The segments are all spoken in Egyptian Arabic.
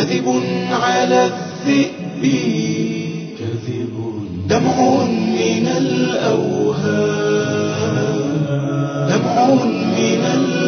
كذب على الذئب كذب دمع من الأوهام دمع من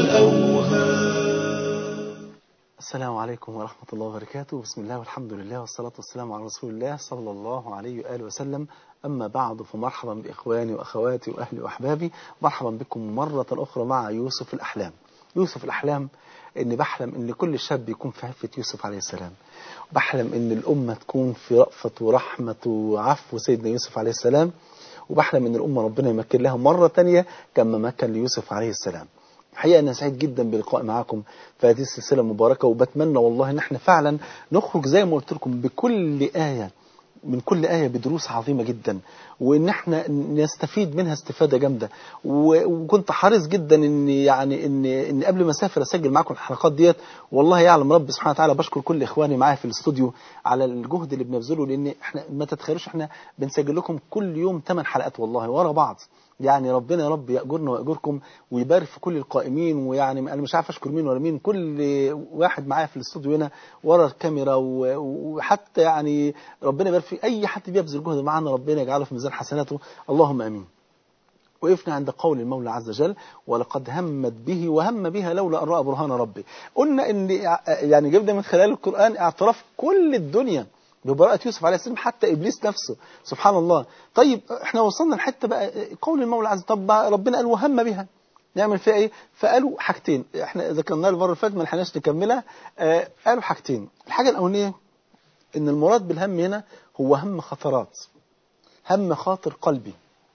الأوهام السلام عليكم ورحمة الله وبركاته بسم الله والحمد لله والصلاة والسلام على رسول الله صلى الله عليه وآله وسلم أما بعد فمرحبا بإخواني وأخواتي وأهلي وأحبابي مرحبا بكم مرة أخرى مع يوسف الأحلام يوسف الأحلام إني بحلم إن كل شاب يكون في عفة يوسف عليه السلام بحلم إن الأمة تكون في رأفة ورحمة وعفو سيدنا يوسف عليه السلام وبحلم إن الأمة ربنا يمكن لها مرة تانية كما مكن ليوسف عليه السلام الحقيقة أنا سعيد جدا بلقاء معاكم في هذه السلسلة المباركة وبتمنى والله إن احنا فعلا نخرج زي ما قلت لكم بكل آية من كل آية بدروس عظيمة جدا وإن احنا نستفيد منها استفادة جامدة و- وكنت حريص جدا إن يعني إن إن قبل ما أسافر أسجل معاكم الحلقات ديت والله يعلم رب سبحانه وتعالى بشكر كل إخواني معايا في الاستوديو على الجهد اللي بنبذله لأن احنا ما تتخيلوش احنا بنسجل لكم كل يوم 8 حلقات والله ورا بعض يعني ربنا يا رب يأجرنا ويأجركم ويبارك في كل القائمين ويعني انا مش عارف اشكر مين ولا مين كل واحد معايا في الاستوديو هنا ورا الكاميرا و- وحتى يعني ربنا يبارك في اي حد بيبذل جهد معانا ربنا يجعله في ميزان حسناته اللهم امين وقفنا عند قول المولى عز وجل ولقد همت به وهم بها لولا ان راى برهان ربي قلنا ان يعني جبنا من خلال القران اعتراف كل الدنيا ببراءة يوسف عليه السلام حتى إبليس نفسه سبحان الله طيب احنا وصلنا لحتة بقى قول المولى عز وجل طب بقى ربنا قال وهم بها نعمل فيها ايه فقالوا حاجتين احنا ذكرناها المره اللي فاتت ما لحقناش نكملها آه قالوا حاجتين الحاجه الاولانيه ان المراد بالهم هنا هو هم خطرات هم خاطر قلبي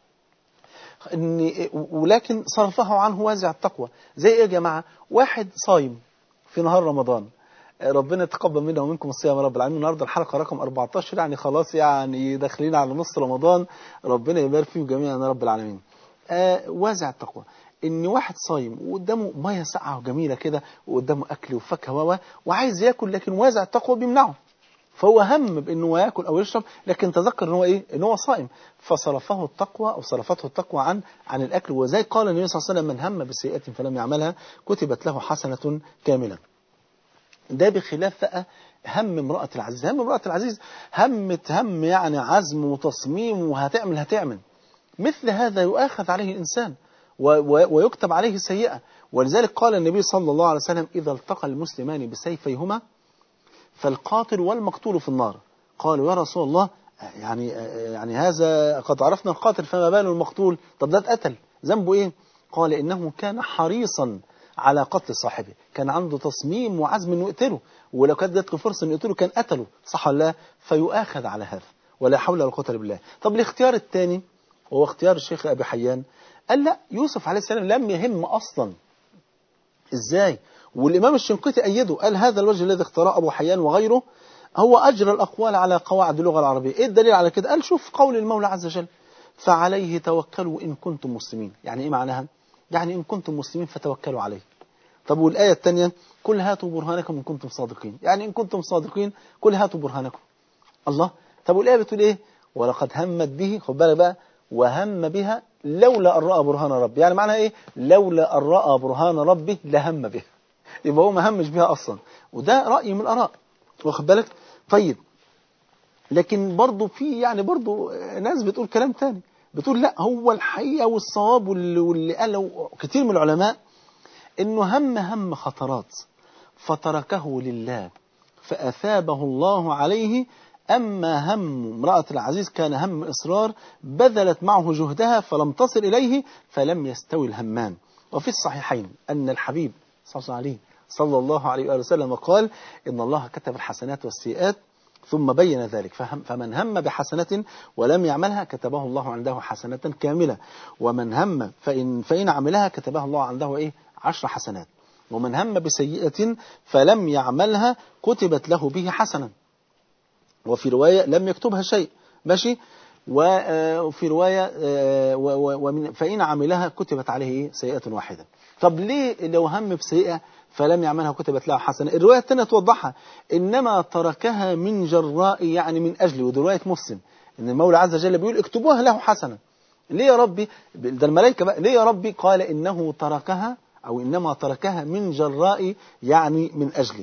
ان ولكن صرفه عنه وازع التقوى زي ايه يا جماعه واحد صايم في نهار رمضان آه، ربنا يتقبل منا ومنكم الصيام يا رب العالمين النهارده الحلقه رقم 14 يعني خلاص يعني داخلين على نص رمضان ربنا يبارك فيهم جميعا يا رب العالمين آه وازع التقوى ان واحد صايم وقدامه ميه ساقعه وجميله كده وقدامه اكل وفاكهه و وعايز ياكل لكن وازع التقوى بيمنعه فهو هم بانه ياكل او يشرب لكن تذكر ان هو ايه ان هو صائم فصرفه التقوى او صرفته التقوى عن عن الاكل وزي قال النبي صلى الله عليه وسلم من هم بسيئه فلم يعملها كتبت له حسنه كامله ده بخلاف بقى هم امرأة العزيز هم امرأة العزيز همت هم يعني عزم وتصميم وهتعمل هتعمل مثل هذا يؤاخذ عليه الإنسان و- و- ويكتب عليه سيئة ولذلك قال النبي صلى الله عليه وسلم إذا التقى المسلمان بسيفيهما فالقاتل والمقتول في النار قالوا يا رسول الله يعني يعني هذا قد عرفنا القاتل فما بال المقتول طب ده اتقتل ذنبه ايه قال انه كان حريصا على قتل صاحبه كان عنده تصميم وعزم انه يقتله ولو كانت جات له فرصه انه يقتله كان قتله صح ولا لا فيؤاخذ على هذا ولا حول ولا قوه الا بالله طب الاختيار الثاني وهو اختيار الشيخ ابي حيان قال لا يوسف عليه السلام لم يهم اصلا ازاي والامام الشنقيطي ايده قال هذا الوجه الذي اختاره ابو حيان وغيره هو اجرى الاقوال على قواعد اللغه العربيه ايه الدليل على كده قال شوف قول المولى عز وجل فعليه توكلوا ان كنتم مسلمين يعني ايه معناها يعني ان كنتم مسلمين فتوكلوا عليه طب والايه الثانيه قل هاتوا برهانكم ان كنتم صادقين يعني ان كنتم صادقين قل هاتوا برهانكم الله طب والايه بتقول ايه ولقد همت به خد بالك بقى وهم بها لولا ان راى برهان ربي يعني معناها ايه لولا ان راى برهان ربه لهم بها يبقى هو ما همش بها اصلا وده راي من الاراء واخد بالك طيب لكن برضه في يعني برضه ناس بتقول كلام تاني بتقول لا هو الحقيقه والصواب واللي, واللي قاله كتير من العلماء انه هم هم خطرات فتركه لله فاثابه الله عليه أما هم امرأة العزيز كان هم إصرار بذلت معه جهدها فلم تصل إليه فلم يستوي الهمان وفي الصحيحين أن الحبيب صلى الله عليه صلى الله عليه وآله وسلم قال إن الله كتب الحسنات والسيئات ثم بين ذلك فهم فمن هم بحسنة ولم يعملها كتبه الله عنده حسنة كاملة ومن هم فإن, فإن عملها كتبها الله عنده إيه عشر حسنات ومن هم بسيئة فلم يعملها كتبت له به حسنة وفي رواية لم يكتبها شيء ماشي وفي رواية ومن فإن عملها كتبت عليه إيه؟ سيئة واحدة طب ليه لو هم بسيئة فلم يعملها كتبت له حسنة الرواية الثانية توضحها إنما تركها من جراء يعني من أجل ودي رواية مسلم إن المولى عز وجل بيقول اكتبوها له حسنة ليه يا ربي ده الملائكة بقى ليه يا ربي قال إنه تركها أو إنما تركها من جراء يعني من أجلي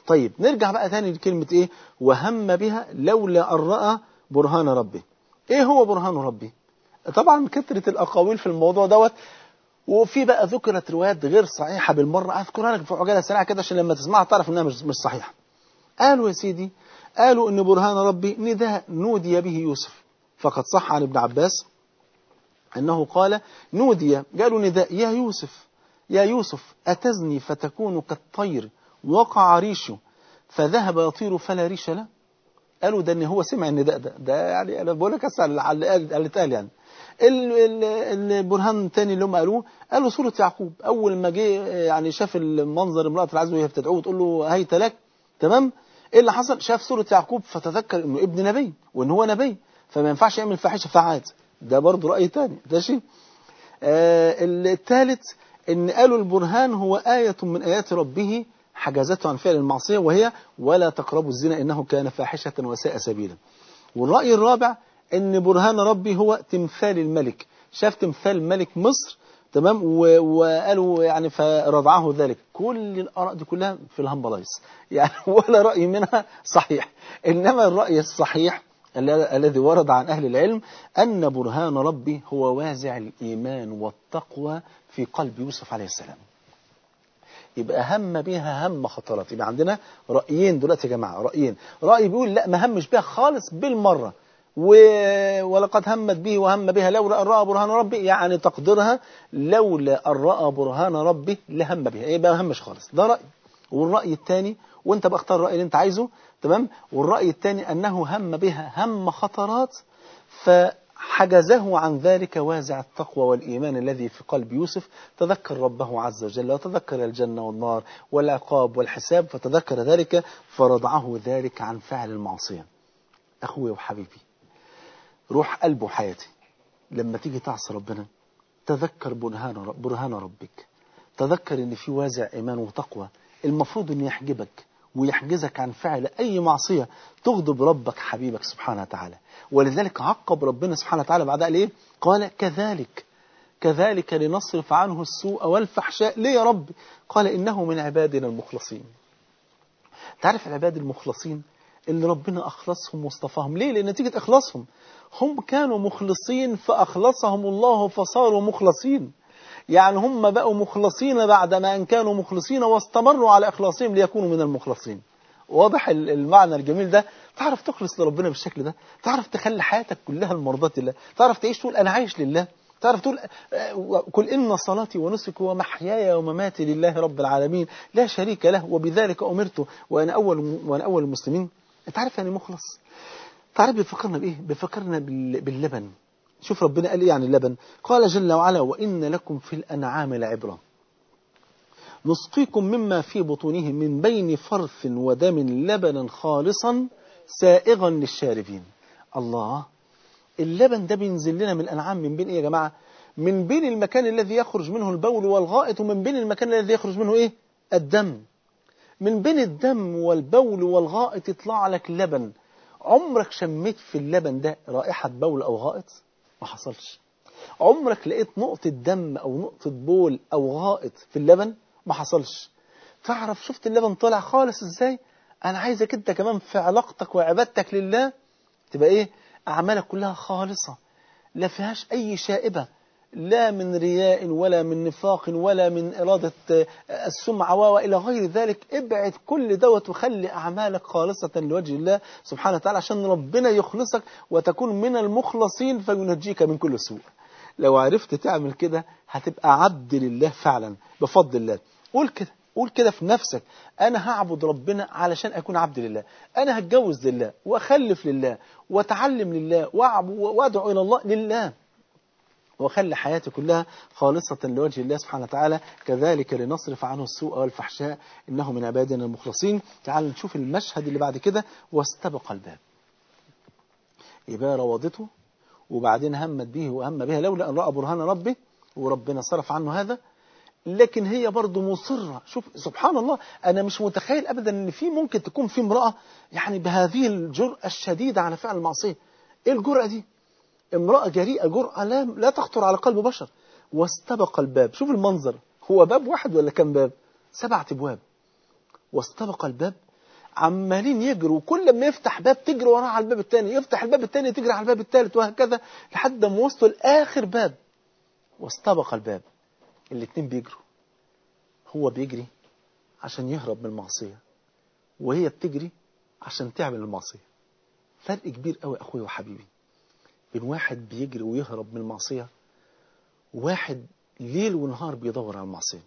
طيب نرجع بقى تاني لكلمة ايه وهم بها لولا أن رأى برهان ربه ايه هو برهان ربي طبعا كثرة الأقاويل في الموضوع دوت وفي بقى ذكرت روايات غير صحيحة بالمرة أذكرها لك في عجالة سريعة كده عشان لما تسمعها تعرف إنها مش, مش صحيحة قالوا يا سيدي قالوا إن برهان ربي نداء نودي به يوسف فقد صح عن ابن عباس أنه قال نودي قالوا نداء يا يوسف يا يوسف أتزني فتكون كالطير وقع ريشه فذهب يطير فلا ريش له قالوا ده ان هو سمع النداء ده ده يعني انا بقول لك اسال على اللي قال- اللي اتقال يعني ال- ال- البرهان الثاني اللي هم قالوه قالوا سوره يعقوب اول ما جه يعني شاف المنظر امراه العزو وهي بتدعوه وتقول له هيت لك تمام ايه اللي حصل شاف سوره يعقوب فتذكر انه ابن نبي وان هو نبي فما ينفعش يعمل فاحشه فعاد ده برضه راي ثاني ماشي آه الثالث ان قالوا البرهان هو آية من آيات ربه حجزته عن فعل المعصية وهي ولا تقربوا الزنا إنه كان فاحشة وساء سبيلا والرأي الرابع ان برهان ربي هو تمثال الملك شاف تمثال ملك مصر تمام و- وقالوا يعني فرضعه ذلك كل الآراء دي كلها في الهمبلايز يعني ولا رأي منها صحيح إنما الرأي الصحيح ال- الذي ورد عن أهل العلم أن برهان ربي هو وازع الإيمان والتقوى في قلب يوسف عليه السلام يبقى هم بيها هم خطرات يبقى عندنا رأيين دلوقتي يا جماعة رأيين رأي بيقول لا ما همش بيها خالص بالمرة و... ولقد همت به وهم بها لولا أن رأى برهان ربي يعني تقديرها لولا أن رأى برهان ربي لهم بها ايه بقى ما همش خالص ده رأي والرأي الثاني وانت بقى اختار الرأي اللي انت عايزه تمام والرأي الثاني أنه هم بها هم خطرات فحجزه عن ذلك وازع التقوى والإيمان الذي في قلب يوسف تذكر ربه عز وجل وتذكر الجنة والنار والعقاب والحساب فتذكر ذلك فرضعه ذلك عن فعل المعصية أخوي وحبيبي روح قلبه وحياتي لما تيجي تعصي ربنا تذكر برهان رب- برهان ربك تذكر ان في وازع ايمان وتقوى المفروض ان يحجبك ويحجزك عن فعل اي معصيه تغضب ربك حبيبك سبحانه وتعالى ولذلك عقب ربنا سبحانه وتعالى بعد قال ايه قال كذلك كذلك لنصرف عنه السوء والفحشاء ليه يا رب قال انه من عبادنا المخلصين تعرف العباد المخلصين اللي ربنا أخلصهم واصطفاهم ليه؟ لأن نتيجة إخلاصهم هم كانوا مخلصين فأخلصهم الله فصاروا مخلصين يعني هم بقوا مخلصين بعدما أن كانوا مخلصين واستمروا على إخلاصهم ليكونوا من المخلصين واضح ال- المعنى الجميل ده تعرف تخلص لربنا بالشكل ده تعرف تخلي حياتك كلها لمرضاة الله تعرف تعيش تقول أنا عايش لله تعرف تقول آه، قل إن صلاتي ونسكي ومحياي ومماتي لله رب العالمين لا شريك له وبذلك أمرت وأنا أول وأنا أول المسلمين أنت عارف يعني مخلص تعرف بيفكرنا بإيه بيفكرنا بال- باللبن شوف ربنا قال إيه عن اللبن قال جل وعلا وإن لكم في الأنعام لعبرة نسقيكم مما في بطونه من بين فرث ودم لبنا خالصا سائغا للشاربين الله اللبن ده بينزل لنا من الأنعام من بين إيه يا جماعة من بين المكان الذي يخرج منه البول والغائط ومن بين المكان الذي يخرج منه إيه الدم من بين الدم والبول والغائط يطلع لك لبن عمرك شميت في اللبن ده رائحة بول أو غائط ما حصلش عمرك لقيت نقطة دم أو نقطة بول أو غائط في اللبن ما حصلش تعرف شفت اللبن طالع خالص إزاي أنا عايزك أنت كمان في علاقتك وعبادتك لله تبقى إيه أعمالك كلها خالصة لا فيهاش أي شائبة لا من رياء ولا من نفاق ولا من إرادة آه، السمعة وإلى غير ذلك ابعد كل دوت وخلي أعمالك خالصة لوجه الله سبحانه وتعالى عشان ربنا يخلصك وتكون من المخلصين فينجيك من كل سوء لو عرفت تعمل كده هتبقى عبد لله فعلا بفضل الله قول كده قول كده في نفسك أنا هعبد ربنا علشان أكون عبد لله أنا هتجوز لله وأخلف لله وأتعلم لله وأعب- وأدعو إلى الله لله وخلي حياتي كلها خالصة لوجه الله سبحانه وتعالى كذلك لنصرف عنه السوء والفحشاء إنه من عبادنا المخلصين تعالوا نشوف المشهد اللي بعد كده واستبق الباب يبقى روضته وبعدين همت به وهم بها لولا أن رأى برهان ربه وربنا صرف عنه هذا لكن هي برضه مصرة شوف سبحان الله أنا مش متخيل أبدا أن في ممكن تكون في امرأة يعني بهذه الجرأة الشديدة على فعل المعصية إيه الجرأة دي امرأة جريئة جرأة لا, لا تخطر على قلب بشر واستبق الباب شوف المنظر هو باب واحد ولا كم باب سبعة ابواب واستبق الباب عمالين يجروا كل ما يفتح باب تجري وراه على الباب الثاني يفتح الباب الثاني تجري على الباب الثالث وهكذا لحد ما وصلوا لاخر باب واستبق الباب الاتنين بيجروا هو بيجري عشان يهرب من المعصية وهي بتجري عشان تعمل المعصية فرق كبير قوي اخويا وحبيبي بين واحد بيجري ويهرب من المعصية وواحد ليل ونهار بيدور على المعصية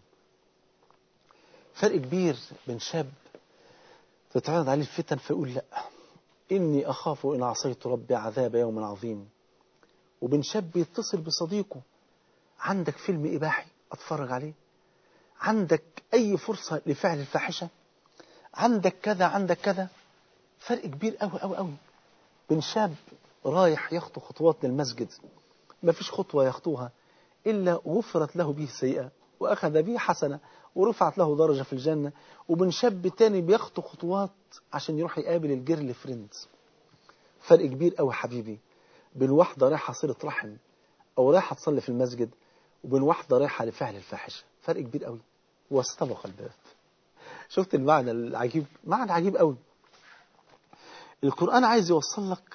فرق كبير بين شاب تتعرض عليه الفتن فيقول لا إني أخاف إن عصيت ربي عذاب يوم عظيم وبين شاب يتصل بصديقه عندك فيلم إباحي أتفرج عليه عندك أي فرصة لفعل الفاحشة عندك كذا عندك كذا فرق كبير قوي قوي قوي بين شاب رايح يخطو خطوات للمسجد ما فيش خطوة يخطوها إلا غفرت له به سيئة وأخذ به حسنة ورفعت له درجة في الجنة وبين شاب تاني بيخطو خطوات عشان يروح يقابل الجيرل فريند فرق كبير قوي حبيبي بين واحدة رايحة صلة رحم أو رايحة تصلي في المسجد وبين واحدة رايحة لفعل الفاحشة فرق كبير قوي واستبق الباب شفت المعنى العجيب معنى عجيب قوي القرآن عايز يوصل لك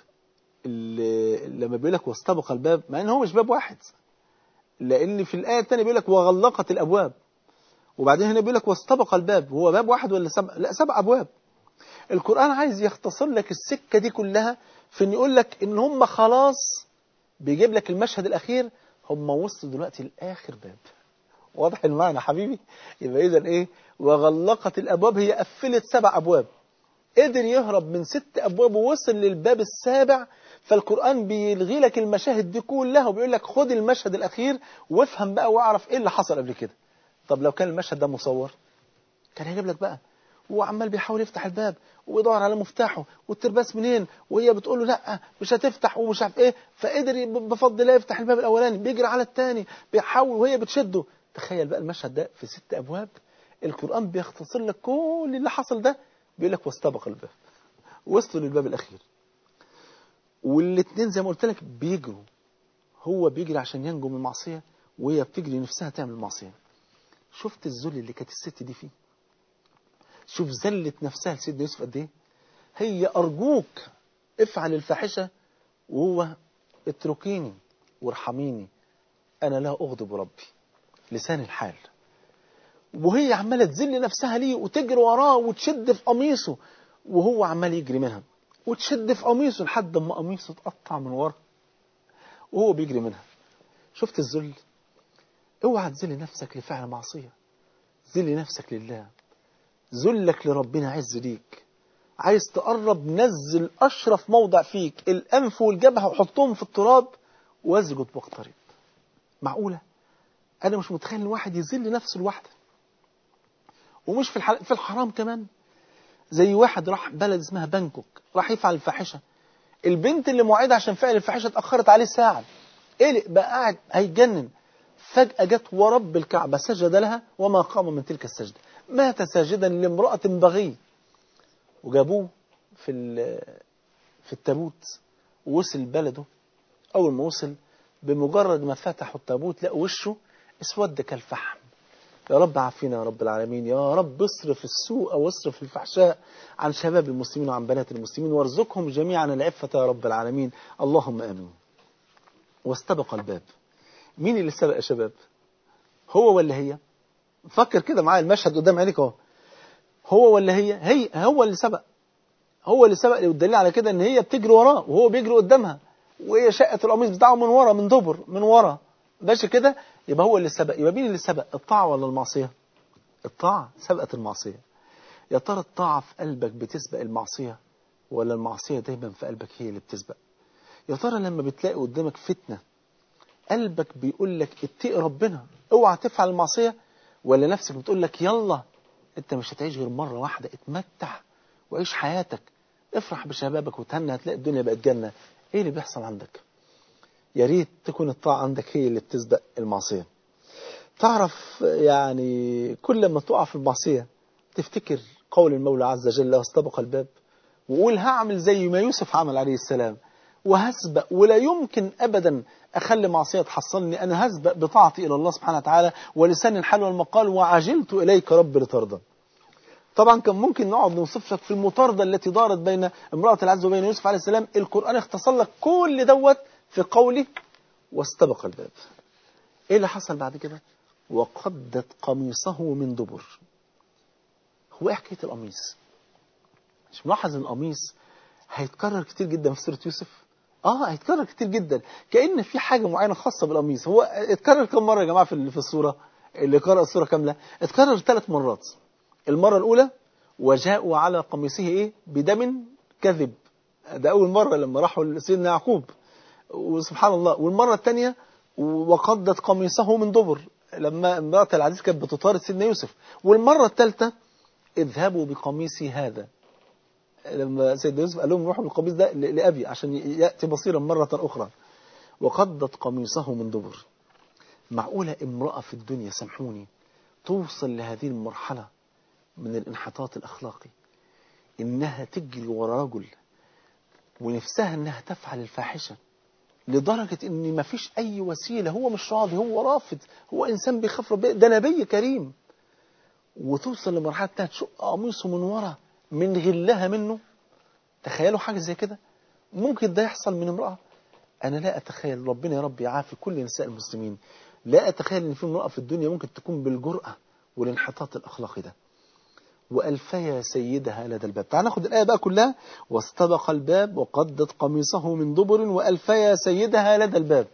لما بيقول لك واستبق الباب مع ان هو مش باب واحد لان في الايه الثانيه بيقول لك وغلقت الابواب وبعدين هنا بيقول لك واستبق الباب هو باب واحد ولا سبع لا سبع ابواب القران عايز يختصر لك السكه دي كلها في ان يقول لك ان هم خلاص بيجيب لك المشهد الاخير هم وصلوا دلوقتي لاخر باب واضح المعنى حبيبي يبقى اذا ايه وغلقت الابواب هي قفلت سبع ابواب قدر يهرب من ست ابواب ووصل للباب السابع فالقرآن بيلغي لك المشاهد دي كلها وبيقول لك خد المشهد الأخير وافهم بقى واعرف إيه اللي حصل قبل كده طب لو كان المشهد ده مصور كان هيجيب لك بقى وهو عمال بيحاول يفتح الباب ويدور على مفتاحه والترباس منين وهي بتقول له لا مش هتفتح ومش عارف ايه فقدر بفضل الله يفتح الباب الاولاني بيجري على الثاني بيحاول وهي بتشده تخيل بقى المشهد ده في ست ابواب القرآن بيختصر لك كل اللي حصل ده بيقول لك واستبق الباب وصلوا للباب الاخير والاثنين زي ما قلت لك بيجروا هو بيجري عشان ينجو من المعصية وهي بتجري نفسها تعمل المعصية شفت الذل اللي كانت الست دي فيه شوف ذلت نفسها لسيدنا يوسف قد ايه هي أرجوك افعل الفاحشة وهو اتركيني وارحميني أنا لا أغضب ربي لسان الحال وهي عمالة تذل نفسها ليه وتجري وراه وتشد في قميصه وهو عمال يجري منها وتشد في قميصه لحد ما قميصه اتقطع من ورا وهو بيجري منها شفت الذل اوعى تذل نفسك لفعل معصية ذل نفسك لله ذلك لربنا عز ليك عايز تقرب نزل أشرف موضع فيك الأنف والجبهة وحطهم في التراب واسجد واقترب معقولة أنا مش متخيل إن واحد يذل نفسه لوحده ومش في, الحل... في الحرام كمان زي واحد راح بلد اسمها بانكوك راح يفعل الفاحشة البنت اللي موعدة عشان فعل الفاحشة اتأخرت عليه ساعة قلق بقى قاعد هيتجنن فجأة جت ورب الكعبة سجد لها وما قام من تلك السجدة مات ساجدا لامرأة بغي وجابوه في في التابوت ووصل بلده أول ما وصل بمجرد ما فتحوا التابوت لقوا وشه اسود كالفحم يا رب عافينا يا رب العالمين يا رب اصرف السوء واصرف الفحشاء عن شباب المسلمين وعن بنات المسلمين وارزقهم جميعا العفة يا رب العالمين اللهم آمين واستبق الباب مين اللي سبق يا شباب هو ولا هي فكر كده معايا المشهد قدام عينيك اهو هو ولا هي هي هو اللي سبق هو اللي سبق والدليل على كده ان هي بتجري وراه وهو بيجري قدامها وهي شقت القميص بتاعه من ورا من دبر من ورا ماشي كده يبقى هو اللي سبق يبقى مين اللي سبق الطاعة ولا المعصية الطاعة سبقت المعصية يا ترى الطاعة في قلبك بتسبق المعصية ولا المعصية دايما في قلبك هي اللي بتسبق يا ترى لما بتلاقي قدامك فتنة قلبك بيقول لك اتقي ربنا اوعى تفعل المعصية ولا نفسك بتقول لك يلا انت مش هتعيش غير مرة واحدة اتمتع وعيش حياتك افرح بشبابك وتهنى هتلاقي الدنيا بقت جنة ايه اللي بيحصل عندك يا ريت تكون الطاعة عندك هي اللي بتسبق المعصية تعرف يعني كل ما تقع في المعصية تفتكر قول المولى عز وجل واستبق الباب وقول هعمل زي ما يوسف عمل عليه السلام وهسبق ولا يمكن أبدا أخلي معصية تحصلني أنا هسبق بطاعتي إلى الله سبحانه وتعالى ولسان الحال والمقال وعجلت إليك رب لترضى طبعا كان ممكن نقعد نوصف لك في المطاردة التي دارت بين امرأة العز وبين يوسف عليه السلام القرآن اختصر لك كل دوت في قوله واستبق الباب ايه اللي حصل بعد كده وقدت قميصه من دبر هو ايه حكايه القميص مش ملاحظ ان القميص هيتكرر كتير جدا في سوره يوسف اه هيتكرر كتير جدا كأن في حاجة معينة خاصة بالقميص هو اتكرر كم مرة يا جماعة في في السورة اللي قرأ السورة كاملة اتكرر ثلاث مرات المرة الأولى وجاءوا على قميصه ايه بدم كذب ده أول مرة لما راحوا لسيدنا يعقوب وسبحان الله والمرة الثانية وقدت قميصه من دبر لما امرأة العزيز كانت بتطارد سيدنا يوسف والمرة الثالثة اذهبوا بقميصي هذا لما سيدنا يوسف قال لهم روحوا بالقميص ده لأبي عشان يأتي بصيرا مرة أخرى وقدت قميصه من دبر معقولة امرأة في الدنيا سامحوني توصل لهذه المرحلة من الانحطاط الأخلاقي إنها تجري ورا رجل ونفسها إنها تفعل الفاحشة لدرجة إن ما فيش أي وسيلة هو مش راضي هو رافض هو إنسان بيخاف ربنا ده نبي كريم وتوصل لمرحلة إنها تشق قميصه من ورا من غلها منه تخيلوا حاجة زي كده ممكن ده يحصل من امرأة أنا لا أتخيل ربنا يا رب يعافي كل نساء المسلمين لا أتخيل إن في امرأة في الدنيا ممكن تكون بالجرأة والانحطاط الأخلاقي ده وألفيا سيدها لدى الباب تعال ناخد الآية بقى كلها واستبق الباب وقدت قميصه من دبر وألفيا سيدها لدى الباب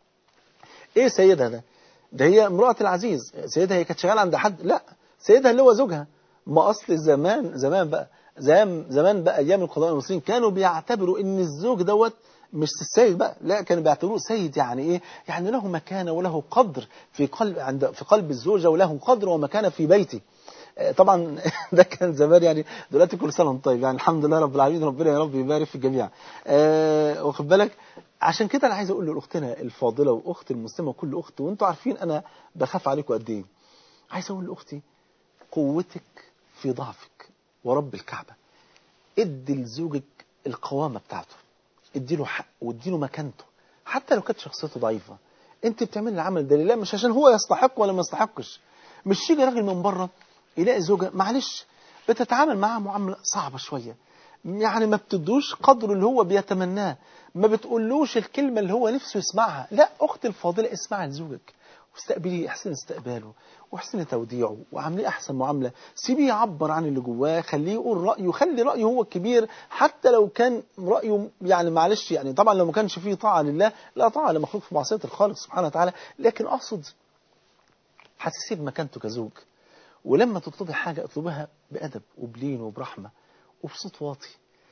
إيه سيدها ده ده هي امرأة العزيز سيدها هي كانت شغالة عند حد لا سيدها اللي هو زوجها ما أصل زمان زمان بقى زمان زمان بقى أيام القضاء المصريين كانوا بيعتبروا إن الزوج دوت مش السيد بقى لا كانوا بيعتبروه سيد يعني ايه يعني له مكانه وله قدر في قلب عند في قلب الزوجه وله قدر ومكانه في بيته طبعا ده كان زمان يعني دلوقتي كل سنه وانت طيب يعني الحمد لله رب العالمين ربنا يا رب يبارك في الجميع آه واخد بالك عشان كده انا عايز اقول لاختنا الفاضله واخت المسلمه وكل اخت وانتوا عارفين انا بخاف عليكم قد ايه عايز اقول لاختي قوتك في ضعفك ورب الكعبه ادي لزوجك القوامه بتاعته اديله حق واديله مكانته حتى لو كانت شخصيته ضعيفه انت بتعمل العمل ده لله مش عشان هو يستحق ولا ما يستحقش مش يجي راجل من بره يلاقي زوجة معلش بتتعامل معاه معاملة صعبة شوية يعني ما بتدوش قدره اللي هو بيتمناه ما بتقولوش الكلمة اللي هو نفسه يسمعها لا أختي الفاضلة اسمعي لزوجك واستقبليه احسن استقباله واحسن توديعه وعامليه احسن معامله سيبيه يعبر عن اللي جواه خليه يقول رايه خلي رايه هو الكبير حتى لو كان رايه يعني معلش يعني طبعا لو ما كانش فيه طاعه لله لا طاعه لمخلوق في معصيه الخالق سبحانه وتعالى لكن اقصد حسسيه بمكانته كزوج ولما تطلبي حاجة اطلبها بأدب وبلين وبرحمة وبصوت واطي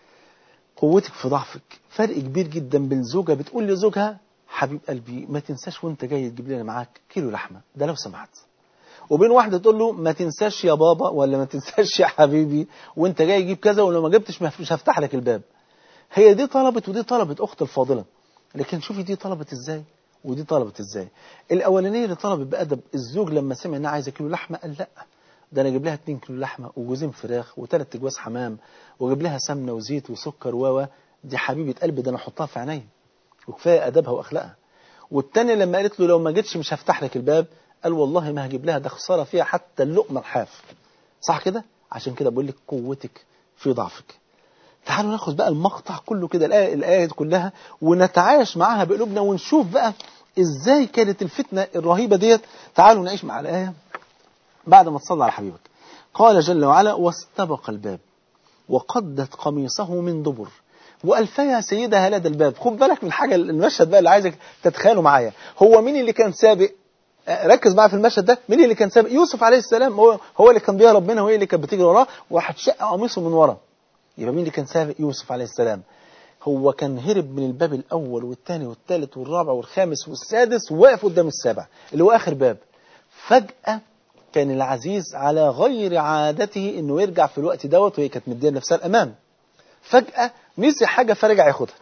قوتك في ضعفك فرق كبير جدا بين زوجة بتقول لزوجها حبيب قلبي ما تنساش وانت جاي تجيب لنا معاك كيلو لحمة ده لو سمحت وبين واحدة تقول له ما تنساش يا بابا ولا ما تنساش يا حبيبي وانت جاي تجيب كذا ولو ما جبتش مش هفتح لك الباب هي دي طلبت ودي طلبت أخت الفاضلة لكن شوفي دي طلبت ازاي ودي طلبت ازاي الاولانيه اللي طلبت بادب الزوج لما سمع انها عايزه كيلو لحمه قال لا ده انا اجيب لها 2 كيلو لحمه وجوزين فراخ وثلاث اجواز حمام واجيب لها سمنه وزيت وسكر و دي حبيبه قلبي ده انا احطها في عينيا وكفايه ادبها واخلاقها والتانية لما قالت له لو ما جيتش مش هفتح لك الباب قال والله ما هجيب لها ده خساره فيها حتى اللقمه الحاف صح كده عشان كده بقول لك قوتك في ضعفك تعالوا ناخد بقى المقطع كله كده الآية, الآية كلها ونتعايش معاها بقلوبنا ونشوف بقى ازاي كانت الفتنة الرهيبة ديت تعالوا نعيش مع الآية بعد ما تصلى على حبيبك قال جل وعلا واستبق الباب وقدت قميصه من دبر وألفيها سيدها لدى الباب خد بالك من حاجة المشهد بقى اللي عايزك تتخيله معايا هو مين اللي كان سابق ركز معايا في المشهد ده مين اللي كان سابق يوسف عليه السلام هو هو اللي كان بيها ربنا وهي اللي كانت بتجري وراه وهتشق قميصه من ورا يبقى مين اللي كان سابق يوسف عليه السلام هو كان هرب من الباب الأول والثاني والثالث والرابع والخامس والسادس وواقف قدام السابع اللي هو آخر باب فجأة كان العزيز على غير عادته انه يرجع في الوقت دوت وهي كانت مديه نفسها الامام فجأة نسي حاجة فرجع ياخدها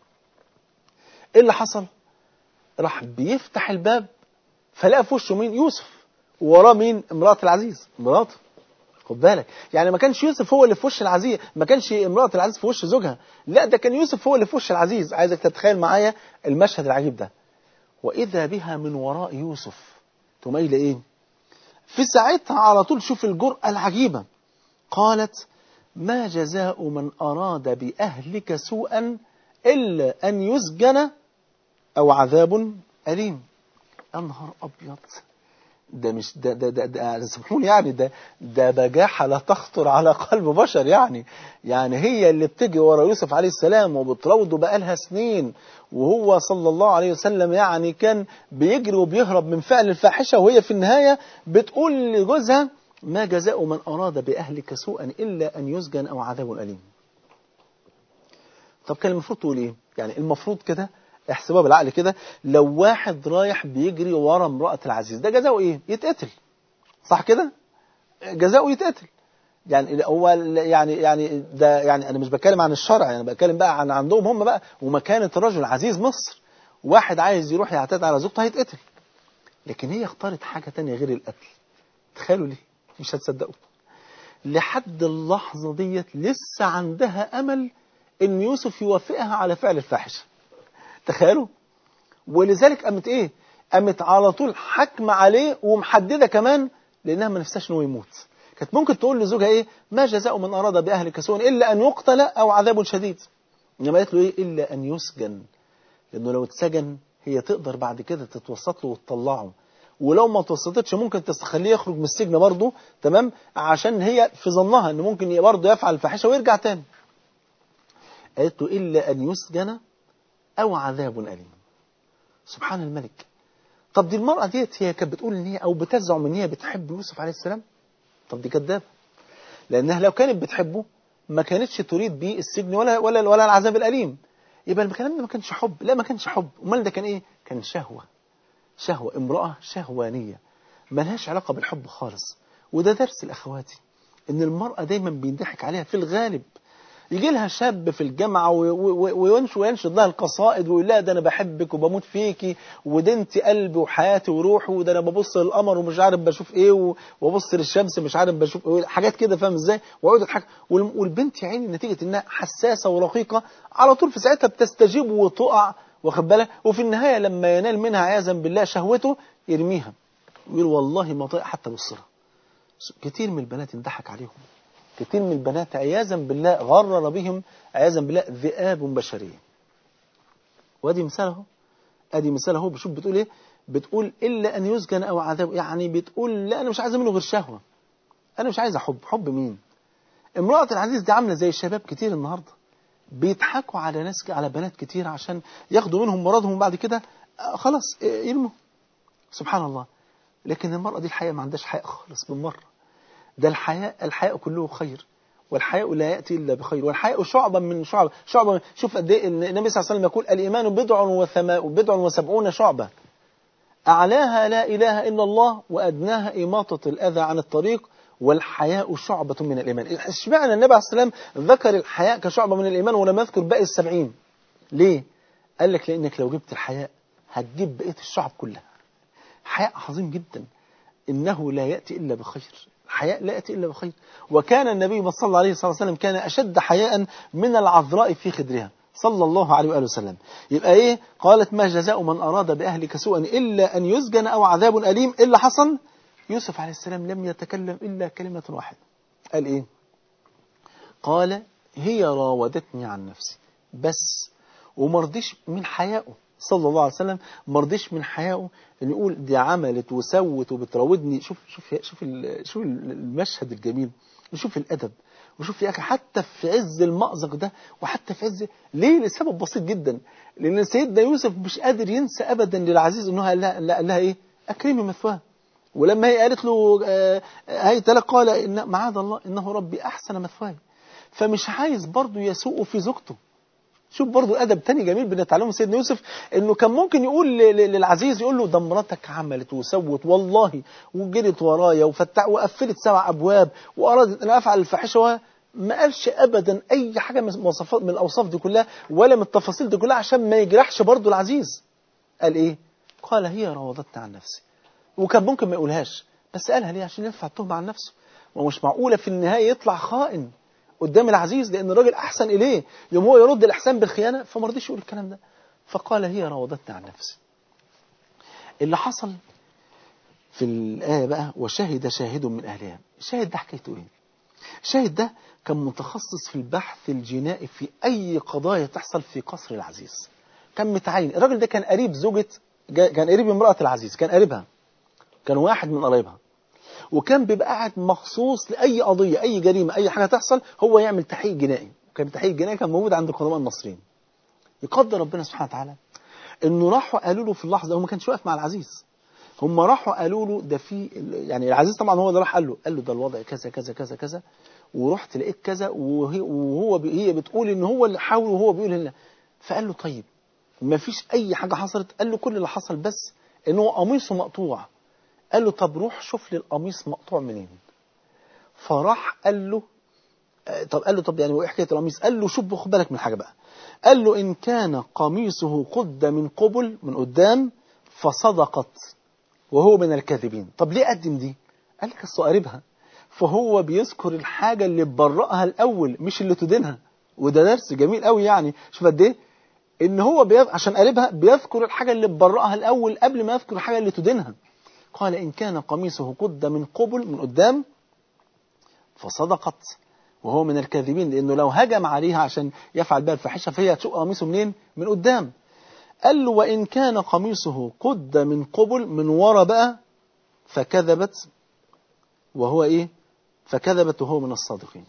ايه اللي حصل راح بيفتح الباب فلقى في وشه مين يوسف ووراه مين امرأة العزيز مراته خد بالك يعني ما كانش يوسف هو اللي في وش العزيز ما كانش امرأة العزيز في وش زوجها لا ده كان يوسف هو اللي في وش العزيز عايزك تتخيل معايا المشهد العجيب ده وإذا بها من وراء يوسف تقوم قايله ايه في ساعتها على طول شوف الجرأة العجيبة قالت ما جزاء من أراد بأهلك سوءا إلا أن يسجن أو عذاب أليم يا نهار أبيض ده مش ده ده ده, ده سامحوني يعني ده ده بجاحة لا تخطر على قلب بشر يعني يعني هي اللي بتجي ورا يوسف عليه السلام وبتراوده بقالها سنين وهو صلى الله عليه وسلم يعني كان بيجري وبيهرب من فعل الفاحشة وهي في النهاية بتقول لجوزها ما جزاء من أراد بأهلك سوءا إلا أن يسجن أو عذاب أليم طب كان المفروض تقول إيه يعني المفروض كده احسبها بالعقل كده لو واحد رايح بيجري ورا امرأة العزيز ده جزاؤه ايه يتقتل صح كده جزاؤه يتقتل يعني هو يعني يعني ده يعني انا مش بتكلم عن الشرع يعني بتكلم بقى عن عندهم هم بقى ومكانة الرجل عزيز مصر واحد عايز يروح يعتدي على زوجته هيتقتل لكن هي اختارت حاجة تانية غير القتل تخيلوا ليه مش هتصدقوا لحد اللحظة ديت لسه عندها امل ان يوسف يوافقها على فعل الفاحشه تخيلوا ولذلك قامت ايه قامت على طول حكم عليه ومحدده كمان لانها ما نفسهاش ان هو يموت كانت ممكن تقول لزوجها ايه ما جزاء من اراد باهلك سوءا الا ان يقتل او عذاب شديد انما قالت له ايه الا ان يسجن لانه لو اتسجن هي تقدر بعد كده تتوسط له وتطلعه ولو ما توسطتش ممكن تخليه يخرج من السجن برضه تمام عشان هي في ظنها ان ممكن برضه يفعل الفاحشه ويرجع تاني قالت له الا ان يسجن أو عذاب أليم سبحان الملك طب دي المرأة ديت هي كانت بتقول إن هي أو بتزعم إن هي بتحب يوسف عليه السلام طب دي كدابة لأنها لو كانت بتحبه ما كانتش تريد بيه السجن ولا ولا ولا العذاب الأليم يبقى الكلام ده ما كانش حب لا ما كانش حب امال ده كان إيه كان شهوة شهوة امرأة شهوانية ملهاش علاقة بالحب خالص وده درس الأخواتي إن المرأة دايما بينضحك عليها في الغالب يجي لها شاب في الجامعة وينشد لها القصائد ويقول لها ده أنا بحبك وبموت فيكي وده انت قلبي وحياتي وروحي وده أنا ببص للقمر ومش عارف بشوف إيه وببص للشمس مش عارف بشوف إيه حاجات كده فاهم إزاي ويقعد يضحك والبنت يا عيني نتيجة إنها حساسة ورقيقة على طول في ساعتها بتستجيب وتقع واخد بالك وفي النهاية لما ينال منها عياذا بالله شهوته يرميها يقول والله ما طيق حتى بصرها كتير من البنات انضحك عليهم كتير من البنات عياذا بالله غرر بهم عياذا بالله ذئاب بشرية وادي مثال اهو ادي مثال اهو بشوف بتقول ايه بتقول الا ان يسجن او عذاب يعني بتقول لا انا مش عايزه منه غير شهوه انا مش عايزه حب حب مين امراه العزيز دي عامله زي الشباب كتير النهارده بيضحكوا على ناس على بنات كتير عشان ياخدوا منهم مرادهم وبعد كده خلاص يرموا سبحان الله لكن المرأة دي الحقيقة ما عندهاش حياء خالص بالمرة ده الحياء الحياء كله خير والحياء لا يأتي إلا بخير والحياء شعبة من شعب شعبة من شوف قد ايه النبي صلى الله عليه وسلم يقول الإيمان بضع وثما بضع وسبعون شعبة أعلاها لا إله إلا الله وأدناها إماطة الأذى عن الطريق والحياء شعبة من الإيمان اشمعنى النبي عليه السلام ذكر الحياء كشعبة من الإيمان ولم يذكر باقي السبعين ليه؟ قال لك لأنك لو جبت الحياء هتجيب بقية الشعب كلها حياء عظيم جدا إنه لا يأتي إلا بخير الحياء لا يأتي إلا بخير وكان النبي صلى الله عليه وسلم كان أشد حياء من العذراء في خدرها صلى الله عليه وآله وسلم يبقى إيه قالت ما جزاء من أراد بأهلك سوءا إلا أن يسجن أو عذاب أليم إلا حصل يوسف عليه السلام لم يتكلم إلا كلمة واحدة قال إيه قال هي راودتني عن نفسي بس ومرضيش من حيائه صلى الله عليه وسلم مرضيش من حيائه ان يقول دي عملت وسوت وبتراودني شوف شوف شوف شوف المشهد الجميل وشوف الادب وشوف يا اخي حتى في عز المأزق ده وحتى في عز ليه لسبب بسيط جدا لان سيدنا يوسف مش قادر ينسى ابدا للعزيز انه قال لها, قال لها ايه اكرمي مثواه ولما هي قالت له هي تلا قال إن معاذ الله انه ربي احسن مثواي فمش عايز برضه يسوء في زوجته شوف برضو أدب تاني جميل بنتعلمه سيدنا يوسف إنه كان ممكن يقول للعزيز يقول له ده مراتك عملت وسوت والله وجرت ورايا وفتح وقفلت سبع أبواب وأرادت أن أفعل الفاحشة ما قالش أبدا أي حاجة من المواصفات من الأوصاف دي كلها ولا من التفاصيل دي كلها عشان ما يجرحش برضو العزيز قال إيه؟ قال هي راودتني عن نفسي وكان ممكن ما يقولهاش بس قالها ليه عشان يرفع التهمة عن نفسه ومش معقولة في النهاية يطلع خائن قدام العزيز لأن الراجل أحسن إليه يوم هو يرد الإحسان بالخيانة فما رضيش يقول الكلام ده فقال هي راودتني عن نفسي اللي حصل في الآية بقى وشهد شاهد من أهلها الشاهد ده حكايته إيه الشاهد ده كان متخصص في البحث الجنائي في أي قضايا تحصل في قصر العزيز كان متعين الراجل ده كان قريب زوجة كان قريب امرأة العزيز كان قريبها كان واحد من قرايبها وكان بيبقى قاعد مخصوص لأي قضية أي جريمة أي حاجة تحصل هو يعمل تحقيق جنائي وكان التحقيق الجنائي كان موجود عند القدماء المصريين يقدر ربنا سبحانه وتعالى انه راحوا قالوا له في اللحظه هو ما كانش واقف مع العزيز هم راحوا قالوا له ده في يعني العزيز طبعا هو اللي راح قال له قال له ده الوضع كذا كذا كذا كذا ورحت لقيت كذا وهي وهو بي هي بتقول ان هو اللي حاول وهو بيقول هنا فقال له طيب ما فيش اي حاجه حصلت قال له كل اللي حصل بس ان هو قميصه مقطوع قال له طب روح شوف لي القميص مقطوع منين فراح قال له طب قال له طب يعني وايه حكايه القميص قال له شوف خد بالك من حاجه بقى قال له ان كان قميصه قد من قبل من قدام فصدقت وهو من الكاذبين طب ليه قدم دي قال لك اصل قريبها فهو بيذكر الحاجه اللي تبرئها الاول مش اللي تدينها وده درس جميل قوي يعني شوف قد ايه ان هو بيف... عشان قريبها بيذكر الحاجه اللي تبرئها الاول قبل ما يذكر الحاجه اللي تدينها قال ان كان قميصه قد من قبل من قدام فصدقت وهو من الكاذبين لانه لو هجم عليها عشان يفعل بها الفاحشه فهي هتشق قميصه منين من قدام قال له وان كان قميصه قد من قبل من ورا بقى فكذبت وهو ايه فكذبت وهو من الصادقين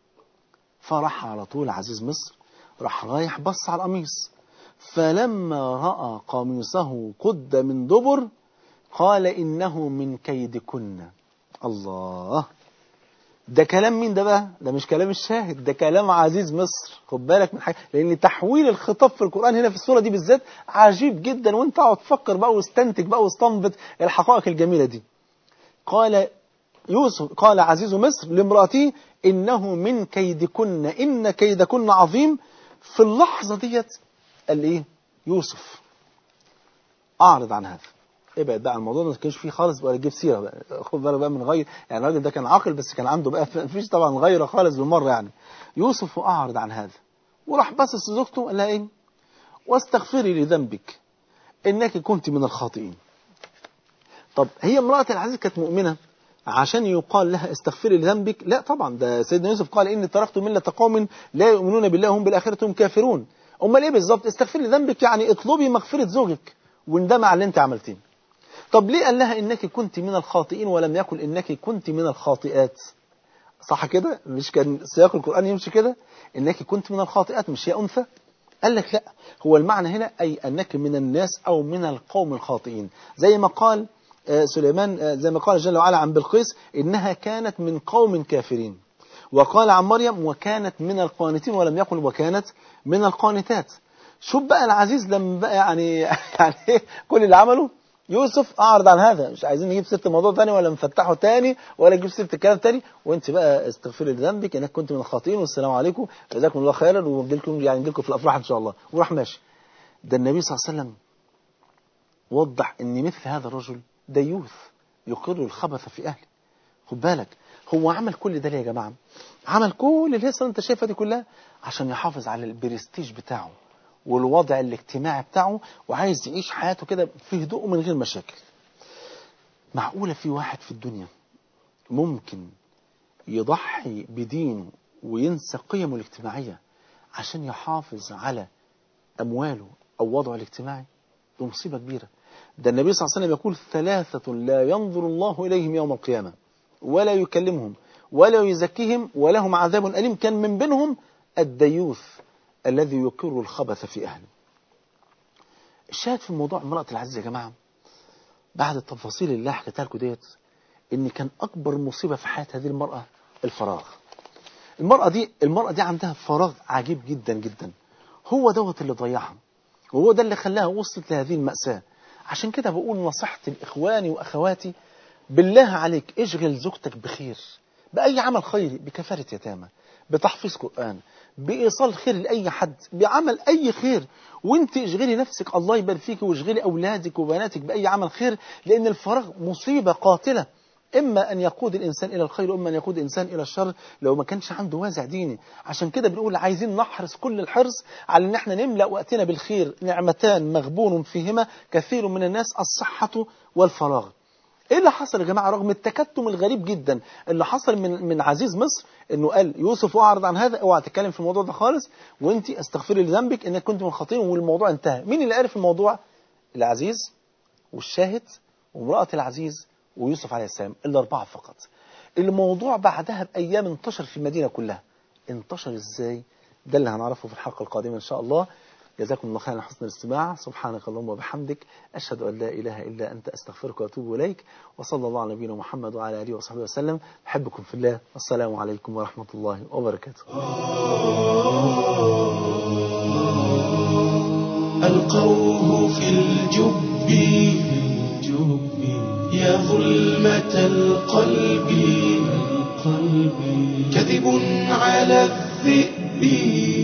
فراح على طول عزيز مصر راح رايح بص على القميص فلما راى قميصه قد من دبر قال انه من كيدكن الله ده كلام مين ده بقى ده مش كلام الشاهد ده كلام عزيز مصر خد بالك من حاجه لان تحويل الخطاب في القران هنا في السوره دي بالذات عجيب جدا وانت اقعد تفكر بقى واستنتج بقى واستنبط الحقائق الجميله دي قال يوسف قال عزيز مصر لامراته انه من كيدكن ان كيدكن عظيم في اللحظه ديت قال ايه يوسف اعرض عن هذا ابعد بقى الموضوع ما كانش فيه خالص ولا تجيب سيره بقى خد بالك بقى من غير يعني الراجل ده كان عاقل بس كان عنده بقى مفيش طبعا غيره خالص بالمره يعني يوسف اعرض عن هذا وراح بصص لزوجته قال لها ايه واستغفري لذنبك انك كنت من الخاطئين طب هي امراه العزيز كانت مؤمنه عشان يقال لها استغفري لذنبك لا طبعا ده سيدنا يوسف قال اني تركت مله قوم لا يؤمنون بالله وهم بالاخره هم كافرون امال ايه بالظبط استغفري لذنبك يعني اطلبي مغفره زوجك واندمع على اللي انت عملتيه طب ليه قال لها انك كنت من الخاطئين ولم يقل انك كنت من الخاطئات صح كده مش كان سياق القرآن يمشي كده انك كنت من الخاطئات مش هي انثى قال لك لا هو المعنى هنا اي انك من الناس او من القوم الخاطئين زي ما قال سليمان زي ما قال جل وعلا عن بلقيس انها كانت من قوم كافرين وقال عن مريم وكانت من القانتين ولم يقل وكانت من القانتات شوف بقى العزيز لما بقى يعني يعني كل اللي عمله يوسف اعرض عن هذا مش عايزين نجيب سيره الموضوع تاني ولا نفتحه تاني ولا نجيب سيره الكلام تاني وانت بقى استغفري لذنبك انك كنت من الخاطئين والسلام عليكم جزاكم الله خيرا ونجي لكم يعني نجي لكم في الافراح ان شاء الله وراح ماشي ده النبي صلى الله عليه وسلم وضح ان مثل هذا الرجل ديوث يقر الخبث في اهله خد بالك هو عمل كل ده ليه يا جماعه عمل كل الهيصه اللي انت شايفها دي كلها عشان يحافظ على البرستيج بتاعه والوضع الاجتماعي بتاعه وعايز يعيش حياته كده في هدوء من غير مشاكل معقولة في واحد في الدنيا ممكن يضحي بدينه وينسى قيمه الاجتماعية عشان يحافظ على أمواله أو وضعه الاجتماعي دي مصيبة كبيرة ده النبي صلى الله عليه وسلم يقول ثلاثة لا ينظر الله إليهم يوم القيامة ولا يكلمهم ولا يزكيهم ولهم عذاب أليم كان من بينهم الديوث الذي يقر الخبث في أهله الشاهد في موضوع امرأة العزيز يا جماعة بعد التفاصيل اللي حكيتها لكم ديت ان كان اكبر مصيبة في حياة هذه المرأة الفراغ المرأة دي المرأة دي عندها فراغ عجيب جدا جدا هو دوت اللي ضيعها وهو ده اللي خلاها وصلت لهذه المأساة عشان كده بقول نصيحتي لإخواني وأخواتي بالله عليك اشغل زوجتك بخير بأي عمل خيري بكفارة يتامى بتحفيظ قرآن بإيصال خير لأي حد بعمل أي خير وانت اشغلي نفسك الله يبارك فيك واشغلي أولادك وبناتك بأي عمل خير لأن الفراغ مصيبة قاتلة إما أن يقود الإنسان إلى الخير وإما أن يقود الإنسان إلى الشر لو ما كانش عنده وازع ديني عشان كده بنقول عايزين نحرص كل الحرص على أن احنا نملأ وقتنا بالخير نعمتان مغبون فيهما كثير من الناس الصحة والفراغ ايه اللي حصل يا جماعه رغم التكتم الغريب جدا اللي حصل من من عزيز مصر انه قال يوسف اعرض عن هذا اوعى تتكلم في الموضوع ده خالص وانت استغفري لذنبك انك كنت من خطير والموضوع انتهى مين اللي عرف الموضوع العزيز والشاهد وامراه العزيز ويوسف عليه السلام الاربعه فقط الموضوع بعدها بايام انتشر في المدينه كلها انتشر ازاي ده اللي هنعرفه في الحلقه القادمه ان شاء الله جزاكم الله خيرا على حسن الاستماع سبحانك اللهم وبحمدك أشهد أن لا إله إلا أنت أستغفرك وأتوب إليك وصلى الله على نبينا محمد وعلى آله وصحبه وسلم أحبكم في الله والسلام عليكم ورحمة الله وبركاته ألقوه في الجب يا ظلمة القلب كذب على الذئب